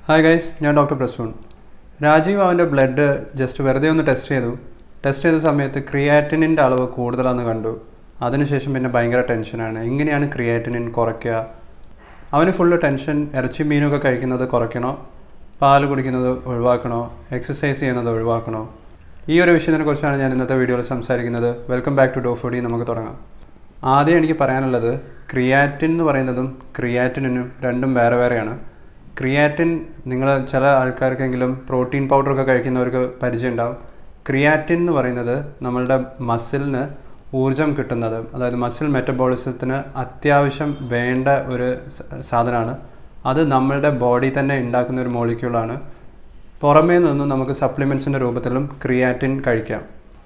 hi guys ഞാൻ doctor Prasoon Rajeev അവൻ്റെ blood just വെറുതെ ഒന്ന് ടെസ്റ്റ് ചെയ്തു ടെസ്റ്റ് ചെയ്ത സമയത്ത് ക്രിയാറ്റിനിൻ്റെ അളവ് കൂടുതലാണെന്ന് കണ്ടു അതിനുശേഷം പിന്നെ ഭയങ്കര ടെൻഷനാണ് എങ്ങനെയാണ് ക്രിയാറ്റിനിൻ കുറയ്ക്കുക അവന് ഫുള്ള് ടെൻഷൻ ഇറച്ചി മീനൊക്കെ കഴിക്കുന്നത് കുറയ്ക്കണോ പാല് കുടിക്കുന്നത് ഒഴിവാക്കണോ എക്സസൈസ് ചെയ്യുന്നത് ഒഴിവാക്കണോ ഈ ഒരു വിഷയത്തിനെ കുറിച്ചാണ് ഞാൻ ഇന്നത്തെ വീഡിയോയിൽ സംസാരിക്കുന്നത് വെൽക്കം ബാക്ക് ടു ഡോ ഫുഡി നമുക്ക് തുടങ്ങാം ആദ്യം എനിക്ക് പറയാനുള്ളത് ക്രിയാറ്റിൻ എന്ന് പറയുന്നതും ക്രിയാറ്റിനും രണ്ടും വേറെ വേറെയാണ് ക്രിയാറ്റിൻ നിങ്ങൾ ചില ആൾക്കാർക്കെങ്കിലും പ്രോട്ടീൻ പൗഡറൊക്കെ കഴിക്കുന്നവർക്ക് പരിചയം ഉണ്ടാവും ക്രിയാറ്റിൻ എന്ന് പറയുന്നത് നമ്മളുടെ മസിലിന് ഊർജം കിട്ടുന്നത് അതായത് മസിൽ മെറ്റബോളിസത്തിന് അത്യാവശ്യം വേണ്ട ഒരു സ- സാധനമാണ് അത് നമ്മളുടെ ബോഡി തന്നെ ഉണ്ടാക്കുന്ന ഒരു മോളിക്യൂളാണ് പുറമേ നിന്നും നമുക്ക് സപ്ലിമെൻസിൻ്റെ രൂപത്തിലും ക്രിയാറ്റിൻ കഴിക്കാം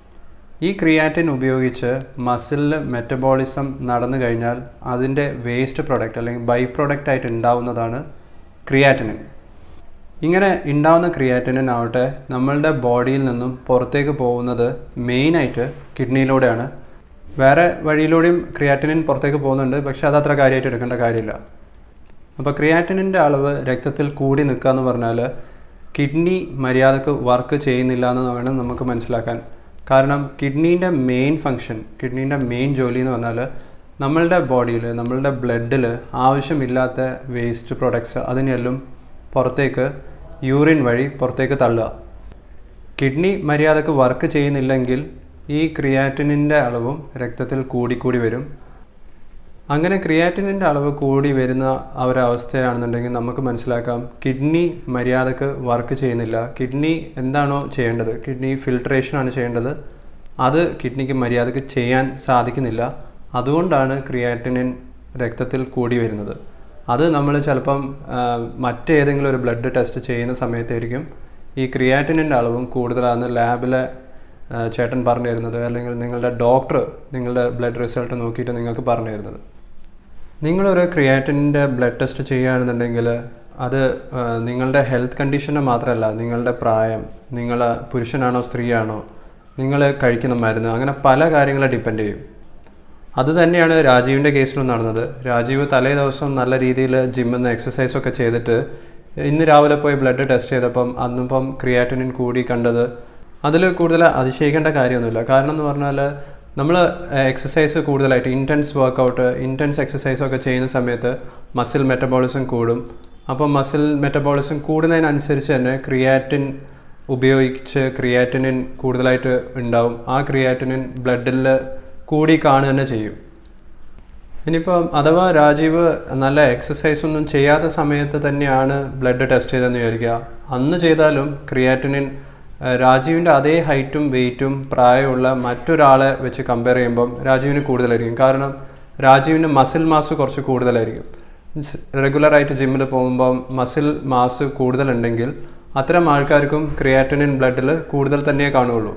ഈ ക്രിയാറ്റിൻ ഉപയോഗിച്ച് മസിലിൽ മെറ്റബോളിസം നടന്നു കഴിഞ്ഞാൽ അതിൻ്റെ വേസ്റ്റ് പ്രൊഡക്റ്റ് അല്ലെങ്കിൽ ബൈ പ്രൊഡക്റ്റ് ആയിട്ട് ഉണ്ടാവുന്നതാണ് ക്രിയാറ്റിനിൻ ഇങ്ങനെ ഉണ്ടാവുന്ന ക്രിയാറ്റിനിൻ ആവട്ടെ നമ്മളുടെ ബോഡിയിൽ നിന്നും പുറത്തേക്ക് പോകുന്നത് മെയിനായിട്ട് കിഡ്നിയിലൂടെയാണ് വേറെ വഴിയിലൂടെയും ക്രിയാറ്റിനിൻ പുറത്തേക്ക് പോകുന്നുണ്ട് പക്ഷെ അത് അത്ര കാര്യമായിട്ട് എടുക്കേണ്ട കാര്യമില്ല അപ്പോൾ ക്രിയാറ്റിനിൻ്റെ അളവ് രക്തത്തിൽ കൂടി നിൽക്കുക എന്ന് പറഞ്ഞാൽ കിഡ്നി മര്യാദക്ക് വർക്ക് ചെയ്യുന്നില്ല എന്ന് വേണം നമുക്ക് മനസ്സിലാക്കാൻ കാരണം കിഡ്നീൻ്റെ മെയിൻ ഫങ്ഷൻ കിഡ്നീൻ്റെ മെയിൻ ജോലി എന്ന് പറഞ്ഞാൽ നമ്മളുടെ ബോഡിയിൽ നമ്മളുടെ ബ്ലഡിൽ ആവശ്യമില്ലാത്ത വേസ്റ്റ് പ്രൊഡക്ട്സ് അതിനെല്ലാം പുറത്തേക്ക് യൂറിൻ വഴി പുറത്തേക്ക് തള്ളുക കിഡ്നി മര്യാദക്ക് വർക്ക് ചെയ്യുന്നില്ലെങ്കിൽ ഈ ക്രിയാറ്റിനിൻ്റെ അളവും രക്തത്തിൽ കൂടിക്കൂടി വരും അങ്ങനെ ക്രിയാറ്റിനിൻ്റെ അളവ് കൂടി വരുന്ന ആ ഒരു അവസ്ഥയാണെന്നുണ്ടെങ്കിൽ നമുക്ക് മനസ്സിലാക്കാം കിഡ്നി മര്യാദക്ക് വർക്ക് ചെയ്യുന്നില്ല കിഡ്നി എന്താണോ ചെയ്യേണ്ടത് കിഡ്നി ഫിൽട്രേഷനാണ് ചെയ്യേണ്ടത് അത് കിഡ്നിക്ക് മര്യാദക്ക് ചെയ്യാൻ സാധിക്കുന്നില്ല അതുകൊണ്ടാണ് ക്രിയാറ്റിനിൻ രക്തത്തിൽ കൂടി വരുന്നത് അത് നമ്മൾ ചിലപ്പം ആ, മറ്റേതെങ്കിലും ഒരു ബ്ലഡ് ടെസ്റ്റ് ചെയ്യുന്ന സമയത്തായിരിക്കും ഈ ക്രിയാറ്റിനിൻ്റെ അളവും കൂടുതലാണെന്ന് ലാബിലെ ആ, ചേട്ടൻ പറഞ്ഞു തരുന്നത് അല്ലെങ്കിൽ നിങ്ങളുടെ ഡോക്ടർ നിങ്ങളുടെ ബ്ലഡ് റിസൾട്ട് നോക്കിയിട്ട് നിങ്ങൾക്ക് പറഞ്ഞു തരുന്നത് നിങ്ങളൊരു ക്രിയാറ്റിൻ്റെ ബ്ലഡ് ടെസ്റ്റ് ചെയ്യുകയാണെന്നുണ്ടെങ്കിൽ അത് ആ, നിങ്ങളുടെ ഹെൽത്ത് കണ്ടീഷനെ മാത്രമല്ല നിങ്ങളുടെ പ്രായം നിങ്ങൾ പുരുഷനാണോ സ്ത്രീയാണോ നിങ്ങൾ കഴിക്കുന്ന മരുന്ന് അങ്ങനെ പല കാര്യങ്ങളെ ഡിപ്പെൻഡ് ചെയ്യും അത് തന്നെയാണ് രാജീവിൻ്റെ കേസിലും നടന്നത് രാജീവ് തലേ ദിവസം നല്ല രീതിയിൽ ജിമ്മിൽ നിന്ന് എക്സസൈസൊക്കെ ചെയ്തിട്ട് ഇന്ന് രാവിലെ പോയി ബ്ലഡ് ടെസ്റ്റ് ചെയ്തപ്പം അന്നിപ്പം ക്രിയാറ്റിനിൻ കൂടി കണ്ടത് അതിൽ കൂടുതൽ അതിശയിക്കേണ്ട കാര്യമൊന്നുമില്ല കാരണം എന്ന് പറഞ്ഞാൽ നമ്മൾ എക്സസൈസ് കൂടുതലായിട്ട് ഇൻറ്റൻസ് വർക്കൗട്ട് ഇൻറ്റൻസ് എക്സസൈസ് ഒക്കെ ചെയ്യുന്ന സമയത്ത് മസിൽ മെറ്റബോളിസം കൂടും അപ്പം മസിൽ മെറ്റബോളിസം കൂടുന്നതിനനുസരിച്ച് തന്നെ ക്രിയാറ്റിൻ ഉപയോഗിച്ച് ക്രിയാറ്റിനിൻ കൂടുതലായിട്ട് ഉണ്ടാവും ആ ക്രിയാറ്റിനിൻ ബ്ലഡിൽ കൂടി കാണുക തന്നെ ചെയ്യും ഇനിയിപ്പം അഥവാ രാജീവ് നല്ല എക്സസൈസ് ഒന്നും ചെയ്യാത്ത സമയത്ത് തന്നെയാണ് ബ്ലഡ് ടെസ്റ്റ് ചെയ്തതെന്ന് വിചാരിക്കുക അന്ന് ചെയ്താലും ക്രിയാറ്റിനിൻ ഏഹ്, രാജീവിൻ്റെ അതേ ഹൈറ്റും വെയിറ്റും പ്രായമുള്ള മറ്റൊരാളെ വെച്ച് കമ്പയർ ചെയ്യുമ്പം രാജീവിന് കൂടുതലായിരിക്കും കാരണം രാജീവിന് മസിൽ മാസ് കുറച്ച് കൂടുതലായിരിക്കും റെഗുലറായിട്ട് ജിമ്മിൽ പോകുമ്പം മസിൽ മാസ് കൂടുതലുണ്ടെങ്കിൽ അത്തരം ആൾക്കാർക്കും ക്രിയാറ്റിനിൻ ബ്ലഡിൽ കൂടുതൽ തന്നെയേ കാണുകയുള്ളൂ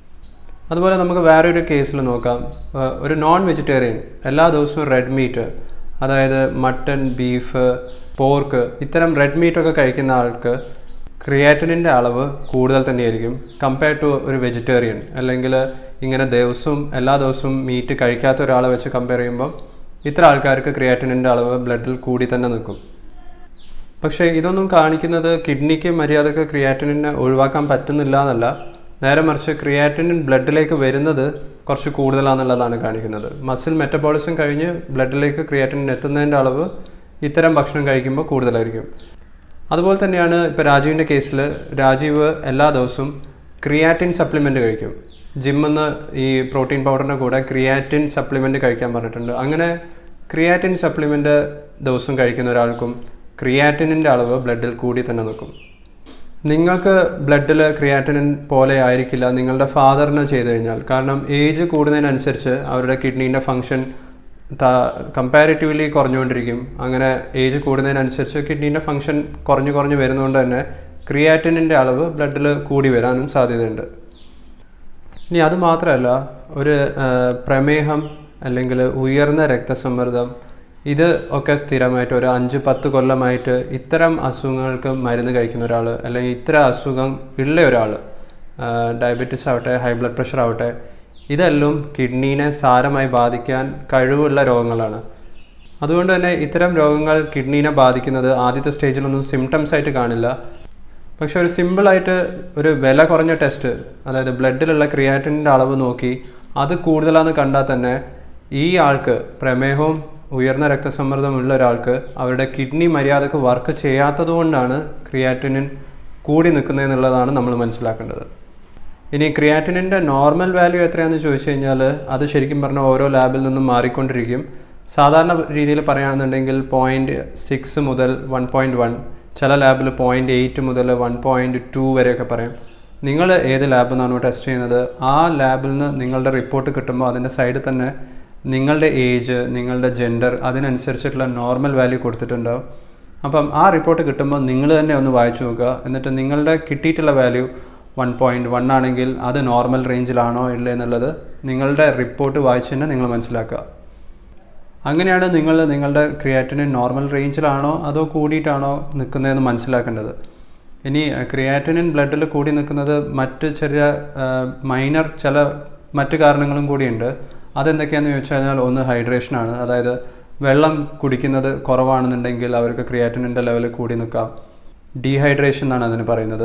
അതുപോലെ നമുക്ക് വേറൊരു കേസിൽ നോക്കാം ആ, ഒരു നോൺ വെജിറ്റേറിയൻ എല്ലാ ദിവസവും റെഡ് മീറ്റ് അതായത് മട്ടൺ ബീഫ് പോർക്ക് ഇത്തരം റെഡ് മീറ്റൊക്കെ കഴിക്കുന്ന ആൾക്ക് ക്രിയാറ്റിനിൻ്റെ അളവ് കൂടുതൽ തന്നെയായിരിക്കും കമ്പയർ ടു ഒരു വെജിറ്റേറിയൻ അല്ലെങ്കിൽ ഇങ്ങനെ ദിവസവും എല്ലാ ദിവസവും മീറ്റ് കഴിക്കാത്ത ഒരാളെ വെച്ച് കമ്പയർ ചെയ്യുമ്പോൾ ഇത്ര ആൾക്കാർക്ക് ക്രിയാറ്റിനിൻ്റെ അളവ് ബ്ലഡിൽ കൂടി തന്നെ നിൽക്കും പക്ഷേ ഇതൊന്നും കാണിക്കുന്നത് കിഡ്നിക്ക് മര്യാദക്ക് ക്രിയാറ്റിനിനെ ഒഴിവാക്കാൻ പറ്റുന്നില്ല എന്നല്ല നേരെ മറിച്ച് ക്രിയാറ്റിനിൻ ബ്ലഡിലേക്ക് വരുന്നത് കുറച്ച് കൂടുതലാണെന്നുള്ളതാണ് കാണിക്കുന്നത് മസിൽ മെറ്റബോളിസം കഴിഞ്ഞ് ബ്ലഡിലേക്ക് ക്രിയാറ്റിനിൻ എത്തുന്നതിൻ്റെ അളവ് ഇത്തരം ഭക്ഷണം കഴിക്കുമ്പോൾ കൂടുതലായിരിക്കും അതുപോലെ തന്നെയാണ് ഇപ്പോൾ രാജീവിൻ്റെ കേസിൽ രാജീവ് എല്ലാ ദിവസവും ക്രിയാറ്റിൻ സപ്ലിമെൻ്റ് കഴിക്കും ജിമ്മിൽ നിന്ന് ഈ പ്രോട്ടീൻ പൗഡറിൻ്റെ കൂടെ ക്രിയാറ്റിൻ സപ്ലിമെൻ്റ് കഴിക്കാൻ പറഞ്ഞിട്ടുണ്ട് അങ്ങനെ ക്രിയാറ്റിൻ സപ്ലിമെൻ്റ് ദിവസം കഴിക്കുന്ന ഒരാൾക്കും ക്രിയാറ്റിനിൻ്റെ അളവ് ബ്ലഡിൽ കൂടി തന്നെ നിൽക്കും നിങ്ങൾക്ക് ബ്ലഡിൽ ക്രിയാറ്റിനിൻ പോലെ ആയിരിക്കില്ല നിങ്ങളുടെ ഫാദറിന് ചെയ്തു കഴിഞ്ഞാൽ കാരണം ഏജ് കൂടുന്നതിനനുസരിച്ച് അവരുടെ കിഡ്നീൻ്റെ ഫങ്ഷൻ കമ്പാരിറ്റീവ്ലി കുറഞ്ഞുകൊണ്ടിരിക്കും അങ്ങനെ ഏജ് കൂടുന്നതിനനുസരിച്ച് കിഡ്നീൻ്റെ ഫങ്ഷൻ കുറഞ്ഞു കുറഞ്ഞു വരുന്നതുകൊണ്ട് തന്നെ ക്രിയാറ്റിനിൻ്റെ അളവ് ബ്ലഡിൽ കൂടി വരാനും സാധ്യതയുണ്ട് ഇനി അത് മാത്രമല്ല ഒരു ആ, പ്രമേഹം അല്ലെങ്കിൽ ഉയർന്ന രക്തസമ്മർദ്ദം ഇത് ഒക്കെ സ്ഥിരമായിട്ട് ഒരു അഞ്ച് പത്ത് കൊല്ലമായിട്ട് ഇത്തരം അസുഖങ്ങൾക്ക് മരുന്ന് കഴിക്കുന്ന ഒരാൾ അല്ലെങ്കിൽ ഇത്തരം അസുഖം ഉള്ള ഒരാൾ ഡയബറ്റീസ് ആവട്ടെ ഹൈ ബ്ലഡ് പ്രഷർ ആവട്ടെ ഇതെല്ലാം കിഡ്നീനെ സാരമായി ബാധിക്കാൻ കഴിവുള്ള രോഗങ്ങളാണ് അതുകൊണ്ട് തന്നെ ഇത്തരം രോഗങ്ങൾ കിഡ്നീനെ ബാധിക്കുന്നത് ആദ്യത്തെ സ്റ്റേജിലൊന്നും സിംറ്റംസ് ആയിട്ട് കാണില്ല പക്ഷെ ഒരു സിമ്പിളായിട്ട് ഒരു വില കുറഞ്ഞ ടെസ്റ്റ് അതായത് ബ്ലഡിലുള്ള ക്രിയാറ്റിൻ്റെ അളവ് നോക്കി അത് കൂടുതലാണെന്ന് കണ്ടാൽ തന്നെ ഈ ആൾക്ക് പ്രമേഹവും ഉയർന്ന രക്തസമ്മർദ്ദമുള്ള ഒരാൾക്ക് അവരുടെ കിഡ്നി മര്യാദക്ക് വർക്ക് ചെയ്യാത്തത് കൊണ്ടാണ് ക്രിയാറ്റിനിൻ കൂടി നിൽക്കുന്നതെന്നുള്ളതാണ് നമ്മൾ മനസ്സിലാക്കേണ്ടത് ഇനി ക്രിയാറ്റിനിൻ്റെ നോർമൽ വാല്യൂ എത്രയാണെന്ന് ചോദിച്ചു കഴിഞ്ഞാൽ അത് ശരിക്കും പറഞ്ഞാൽ ഓരോ ലാബിൽ നിന്നും മാറിക്കൊണ്ടിരിക്കും സാധാരണ രീതിയിൽ പറയുകയാണെന്നുണ്ടെങ്കിൽ പോയിൻറ്റ് സിക്സ് മുതൽ വൺ പോയിൻറ്റ് വൺ ചില ലാബിൽ പോയിൻറ്റ് എയ്റ്റ് മുതൽ വൺ പോയിൻറ്റ് ടു വരെയൊക്കെ പറയും നിങ്ങൾ ഏത് ലാബിൽ നിന്നാണോ ടെസ്റ്റ് ചെയ്യുന്നത് ആ ലാബിൽ നിന്ന് നിങ്ങളുടെ റിപ്പോർട്ട് കിട്ടുമ്പോൾ അതിൻ്റെ സൈഡിൽ തന്നെ നിങ്ങളുടെ ഏജ് നിങ്ങളുടെ ജെൻഡർ അതിനനുസരിച്ചിട്ടുള്ള നോർമൽ വാല്യൂ കൊടുത്തിട്ടുണ്ടാവും അപ്പം ആ റിപ്പോർട്ട് കിട്ടുമ്പോൾ നിങ്ങൾ തന്നെ ഒന്ന് വായിച്ചു നോക്കുക എന്നിട്ട് നിങ്ങളുടെ കിട്ടിയിട്ടുള്ള വാല്യൂ വൺ പോയിൻറ്റ് വൺ ആണെങ്കിൽ അത് നോർമൽ റേഞ്ചിലാണോ ഇല്ലേ എന്നുള്ളത് നിങ്ങളുടെ റിപ്പോർട്ട് വായിച്ച് തന്നെ നിങ്ങൾ മനസ്സിലാക്കുക അങ്ങനെയാണ് നിങ്ങൾ നിങ്ങളുടെ ക്രിയാറ്റിനിൻ നോർമൽ റേഞ്ചിലാണോ അതോ കൂടിയിട്ടാണോ നിൽക്കുന്നതെന്ന് മനസ്സിലാക്കേണ്ടത് ഇനി ക്രിയാറ്റിനിൻ ബ്ലഡിൽ കൂടി നിൽക്കുന്നത് മറ്റ് ചെറിയ മൈനർ ചില മറ്റ് കാരണങ്ങളും കൂടിയുണ്ട് അതെന്തൊക്കെയാണെന്ന് ചോദിച്ചു കഴിഞ്ഞാൽ ഒന്ന് ഹൈഡ്രേഷനാണ് അതായത് വെള്ളം കുടിക്കുന്നത് കുറവാണെന്നുണ്ടെങ്കിൽ അവർക്ക് ക്രിയാറ്റിനിൻ്റെ ലെവൽ കൂടി നിൽക്കാം ഡീഹൈഡ്രേഷൻ എന്നാണ് അതിന് പറയുന്നത്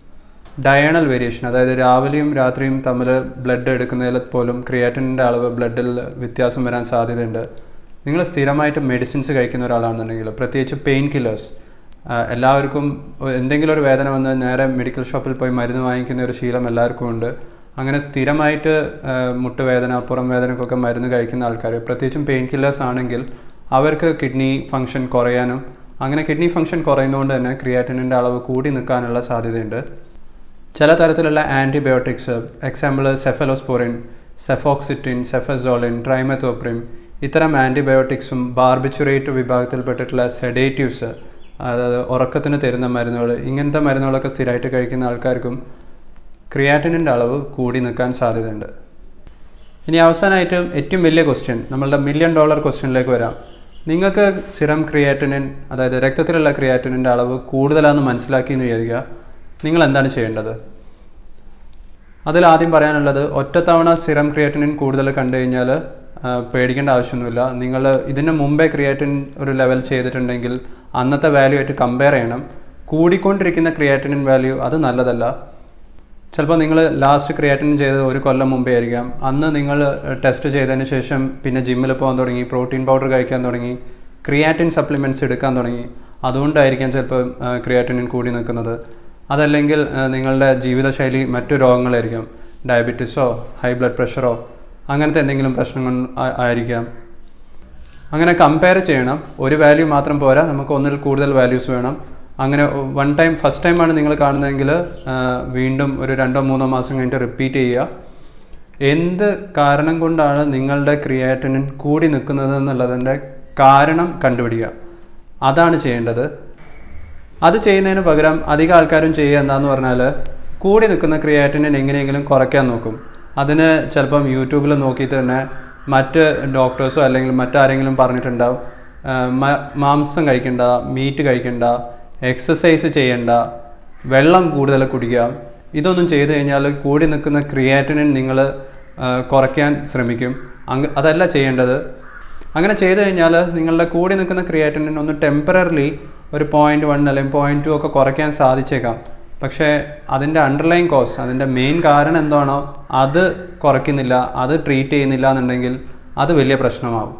ഡയണൽ വേരിയേഷൻ അതായത് രാവിലെയും രാത്രിയും തമ്മിൽ ബ്ലഡ് എടുക്കുന്നതിൽ പോലും ക്രിയാറ്റിനിൻ്റെ അളവ് ബ്ലഡിൽ വ്യത്യാസം വരാൻ സാധ്യതയുണ്ട് നിങ്ങൾ സ്ഥിരമായിട്ട് മെഡിസിൻസ് കഴിക്കുന്ന ഒരാളാണെന്നുണ്ടെങ്കിൽ പ്രത്യേകിച്ച് പെയിൻ കില്ലേഴ്സ് എല്ലാവർക്കും എന്തെങ്കിലും ഒരു വേദന വന്ന് നേരെ മെഡിക്കൽ ഷോപ്പിൽ പോയി മരുന്ന് വാങ്ങിക്കുന്ന ഒരു ശീലം എല്ലാവർക്കും ഉണ്ട് അങ്ങനെ സ്ഥിരമായിട്ട് മുട്ടുവേദന പുറം വേദനക്കൊക്കെ മരുന്ന് കഴിക്കുന്ന ആൾക്കാർ പ്രത്യേകിച്ചും പെയിൻ കില്ലേഴ്സ് ആണെങ്കിൽ അവർക്ക് കിഡ്നി ഫങ്ഷൻ കുറയാനും അങ്ങനെ കിഡ്നി ഫങ്ഷൻ കുറയുന്നതുകൊണ്ട് തന്നെ ക്രിയാറ്റിനിൻ്റെ അളവ് കൂടി നിൽക്കാനുള്ള സാധ്യതയുണ്ട് ചില തരത്തിലുള്ള antibiotics example cephalosporin cefoxitin cefazolin trimethoprim ഇത്തരം ആൻറ്റിബയോട്ടിക്സും ബാർബിച്ചുറേറ്റ് വിഭാഗത്തിൽപ്പെട്ടിട്ടുള്ള സെഡേറ്റീവ്സ് അതായത് ഉറക്കത്തിന് തരുന്ന മരുന്നുകൾ ഇങ്ങനത്തെ മരുന്നുകളൊക്കെ സ്ഥിരമായിട്ട് കഴിക്കുന്ന ആൾക്കാർക്കും ക്രിയാറ്റിനിൻ്റെ അളവ് കൂടി നിൽക്കാൻ സാധ്യതയുണ്ട് ഇനി അവസാനമായിട്ട് ഏറ്റവും വലിയ ക്വസ്റ്റ്യൻ നമ്മളുടെ മില്യൺ ഡോളർ ക്വസ്റ്റ്യനിലേക്ക് വരാം നിങ്ങൾക്ക് സിറം ക്രിയാറ്റിനിൻ അതായത് രക്തത്തിലുള്ള ക്രിയാറ്റിനിൻ്റെ അളവ് കൂടുതലാണെന്ന് മനസ്സിലാക്കി എന്ന് വിചാരിക്കുക നിങ്ങൾ എന്താണ് ചെയ്യേണ്ടത് അതിൽ ആദ്യം പറയാനുള്ളത് ഒറ്റത്തവണ സിറം ക്രിയാറ്റിനിൻ കൂടുതൽ കണ്ടു കഴിഞ്ഞാൽ പേടിക്കേണ്ട ആവശ്യമൊന്നുമില്ല നിങ്ങൾ ഇതിന് മുമ്പേ ക്രിയാറ്റിൻ ഒരു ലെവൽ ചെയ്തിട്ടുണ്ടെങ്കിൽ അന്നത്തെ വാല്യൂ ആയിട്ട് കമ്പയർ ചെയ്യണം കൂടിക്കൊണ്ടിരിക്കുന്ന ക്രിയാറ്റിനിൻ വാല്യൂ അത് നല്ലതല്ല ചിലപ്പോൾ നിങ്ങൾ ലാസ്റ്റ് ക്രിയാറ്റിൻ ചെയ്തത് ഒരു കൊല്ലം മുമ്പേ ആയിരിക്കാം അന്ന് നിങ്ങൾ ടെസ്റ്റ് ചെയ്തതിന് ശേഷം പിന്നെ ജിമ്മിൽ പോകാൻ തുടങ്ങി പ്രോട്ടീൻ പൗഡർ കഴിക്കാൻ തുടങ്ങി ക്രിയാറ്റിൻ സപ്ലിമെൻറ്റ്സ് എടുക്കാൻ തുടങ്ങി അതുകൊണ്ടായിരിക്കാം ചിലപ്പോൾ ക്രിയാറ്റിനിൻ കൂടി നിൽക്കുന്നത് അതല്ലെങ്കിൽ നിങ്ങളുടെ ജീവിതശൈലി മറ്റു രോഗങ്ങളായിരിക്കും ഡയബറ്റീസോ ഹൈ ബ്ലഡ് പ്രഷറോ അങ്ങനത്തെ എന്തെങ്കിലും പ്രശ്നങ്ങൾ ആയിരിക്കാം അങ്ങനെ കമ്പയർ ചെയ്യണം ഒരു വാല്യൂ മാത്രം പോരാ നമുക്ക് ഒന്നിൽ കൂടുതൽ വാല്യൂസ് വേണം അങ്ങനെ വൺ ടൈം ഫസ്റ്റ് ടൈമാണ് നിങ്ങൾ കാണുന്നതെങ്കിൽ വീണ്ടും ഒരു രണ്ടോ മൂന്നോ മാസം കഴിഞ്ഞിട്ട് റിപ്പീറ്റ് ചെയ്യുക എന്ത് കാരണം കൊണ്ടാണ് നിങ്ങളുടെ ക്രിയാറ്റിനിൻ കൂടി നിൽക്കുന്നത് എന്നുള്ളതിൻ്റെ കാരണം കണ്ടുപിടിക്കുക അതാണ് ചെയ്യേണ്ടത് അത് ചെയ്യുന്നതിന് പകരം അധികം ആൾക്കാരും ചെയ്യുക എന്താന്ന് പറഞ്ഞാൽ കൂടി നിൽക്കുന്ന ക്രിയാറ്റിനിൻ എങ്ങനെയെങ്കിലും കുറയ്ക്കാൻ നോക്കും അതിന് ചിലപ്പം യൂട്യൂബിൽ നോക്കിയിട്ട് തന്നെ മറ്റ് ഡോക്ടേഴ്സോ അല്ലെങ്കിൽ മറ്റാരെങ്കിലും പറഞ്ഞിട്ടുണ്ടാവും മാംസം കഴിക്കണ്ട മീറ്റ് കഴിക്കണ്ട എക്സസൈസ് ചെയ്യണ്ട വെള്ളം കൂടുതൽ കുടിക്കുക ഇതൊന്നും ചെയ്തു കഴിഞ്ഞാൽ കൂടി നിൽക്കുന്ന ക്രിയാറ്റിനിൻ നിങ്ങൾ കുറയ്ക്കാൻ ശ്രമിക്കും അങ്ങ് അതല്ല ചെയ്യേണ്ടത് അങ്ങനെ ചെയ്തു കഴിഞ്ഞാൽ നിങ്ങളുടെ കൂടി നിൽക്കുന്ന ക്രിയാറ്റിനിൻ ഒന്ന് ടെമ്പററിലി ഒരു പോയിന്റ് വൺ അല്ലെങ്കിൽ പോയിന്റ് ടു ഒക്കെ കുറയ്ക്കാൻ സാധിച്ചേക്കാം പക്ഷേ അതിൻ്റെ അണ്ടർലൈൻ കോസ് അതിൻ്റെ മെയിൻ കാരണം എന്താണോ അത് കുറയ്ക്കുന്നില്ല അത് ട്രീറ്റ് ചെയ്യുന്നില്ല എന്നുണ്ടെങ്കിൽ അത് വലിയ പ്രശ്നമാവും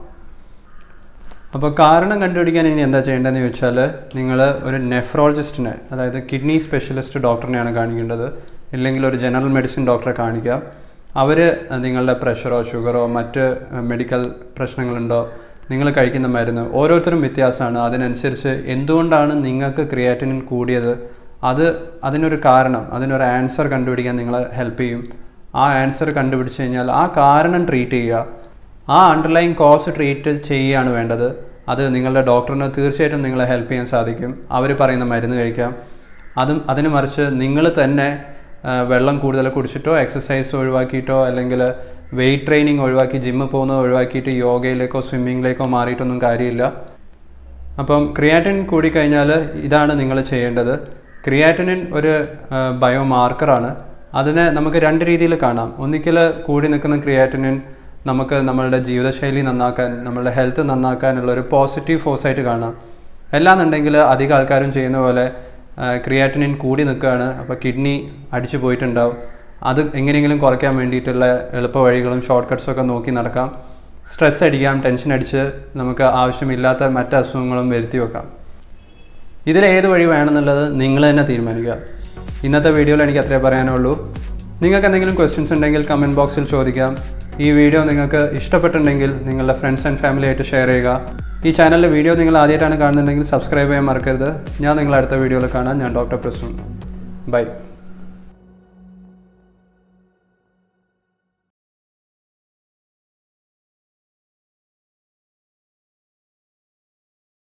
അപ്പോൾ കാരണം കണ്ടുപിടിക്കാൻ ഇനി എന്താ ചെയ്യേണ്ടതെന്ന് ചോദിച്ചാൽ നിങ്ങൾ ഒരു നെഫ്രോളജിസ്റ്റിനെ അതായത് കിഡ്നി സ്പെഷ്യലിസ്റ്റ് ഡോക്ടറിനെയാണ് കാണിക്കേണ്ടത് ഇല്ലെങ്കിൽ ഒരു ജനറൽ മെഡിസിൻ ഡോക്ടറെ കാണിക്കുക അവർ നിങ്ങളുടെ പ്രഷറോ ഷുഗറോ മറ്റ് മെഡിക്കൽ പ്രശ്നങ്ങളുണ്ടോ നിങ്ങൾ കഴിക്കുന്ന മരുന്ന് ഓരോരുത്തരും വ്യത്യാസമാണ് അതിനനുസരിച്ച് എന്തുകൊണ്ടാണ് നിങ്ങൾക്ക് ക്രിയാറ്റിനിൻ കൂടിയത് അത് അതിനൊരു കാരണം അതിനൊരു ആൻസർ കണ്ടുപിടിക്കാൻ നിങ്ങളെ ഹെൽപ്പ് ചെയ്യും ആ ആൻസർ കണ്ടുപിടിച്ച് കഴിഞ്ഞാൽ ആ കാരണം ട്രീറ്റ് ചെയ്യുക ആ അണ്ടർലൈൻ കോസ് ട്രീറ്റ് ചെയ്യുകയാണ് വേണ്ടത് അത് നിങ്ങളുടെ ഡോക്ടറിന് തീർച്ചയായിട്ടും നിങ്ങളെ ഹെൽപ്പ് ചെയ്യാൻ സാധിക്കും അവർ പറയുന്ന മരുന്ന് കഴിക്കാം അതും അതിന് മറിച്ച് നിങ്ങൾ തന്നെ വെള്ളം കൂടുതൽ കുടിച്ചിട്ടോ എക്സസൈസ് ഒഴിവാക്കിയിട്ടോ അല്ലെങ്കിൽ വെയിറ്റ് ട്രെയിനിങ് ഒഴിവാക്കി ജിമ്മിൽ പോകുന്നത് ഒഴിവാക്കിയിട്ട് യോഗയിലേക്കോ സ്വിമ്മിങ്ങിലേക്കോ മാറിയിട്ടൊന്നും കാര്യമില്ല അപ്പം ക്രിയാറ്റിൻ കൂടിക്കഴിഞ്ഞാൽ ഇതാണ് നിങ്ങൾ ചെയ്യേണ്ടത് ക്രിയാറ്റിനിൻ ഒരു ബയോ മാർക്കറാണ് അതിനെ നമുക്ക് രണ്ട് രീതിയിൽ കാണാം ഒന്നിക്കൽ കൂടി നിൽക്കുന്ന ക്രിയാറ്റിനിൻ നമുക്ക് നമ്മളുടെ ജീവിതശൈലി നന്നാക്കാൻ നമ്മളുടെ ഹെൽത്ത് നന്നാക്കാനുള്ള ഒരു പോസിറ്റീവ് ഫോഴ്സായിട്ട് കാണാം അല്ലാന്നുണ്ടെങ്കിൽ അധികം ആൾക്കാരും ചെയ്യുന്ന പോലെ ക്രിയാറ്റിനിൻ കൂടി നിൽക്കുകയാണ് അപ്പോൾ കിഡ്നി അടിച്ചു പോയിട്ടുണ്ടാവും അത് എങ്ങനെയെങ്കിലും കുറയ്ക്കാൻ വേണ്ടിയിട്ടുള്ള എളുപ്പ വഴികളും ഷോർട്ട് കട്ട്സും ഒക്കെ നോക്കി നടക്കാം സ്ട്രെസ് അടിക്കാം ടെൻഷൻ അടിച്ച് നമുക്ക് ആവശ്യമില്ലാത്ത മറ്റ് അസുഖങ്ങളും വരുത്തി വെക്കാം ഇതിൽ ഏത് വഴി വേണമെന്നുള്ളത് നിങ്ങൾ തന്നെ തീരുമാനിക്കുക ഇന്നത്തെ വീഡിയോയിൽ എനിക്ക് അത്രേ പറയാനുള്ളൂ നിങ്ങൾക്ക് എന്തെങ്കിലും ക്വസ്റ്റ്യൻസ് ഉണ്ടെങ്കിൽ കമൻറ്റ് ബോക്സിൽ ചോദിക്കാം ഈ വീഡിയോ നിങ്ങൾക്ക് ഇഷ്ടപ്പെട്ടിട്ടുണ്ടെങ്കിൽ നിങ്ങളുടെ ഫ്രണ്ട്സ് ആൻഡ് ഫാമിലി ആയിട്ട് ഷെയർ ചെയ്യുക ഈ ചാനലിലെ വീഡിയോ നിങ്ങൾ ആദ്യമായിട്ടാണ് കാണുന്നുണ്ടെങ്കിൽ സബ്സ്ക്രൈബ് ചെയ്യാൻ മറക്കരുത് ഞാൻ നിങ്ങളെ അടുത്ത വീഡിയോയിൽ കാണാം ഞാൻ ഡോക്ടർ പ്രസൂൺ ബൈ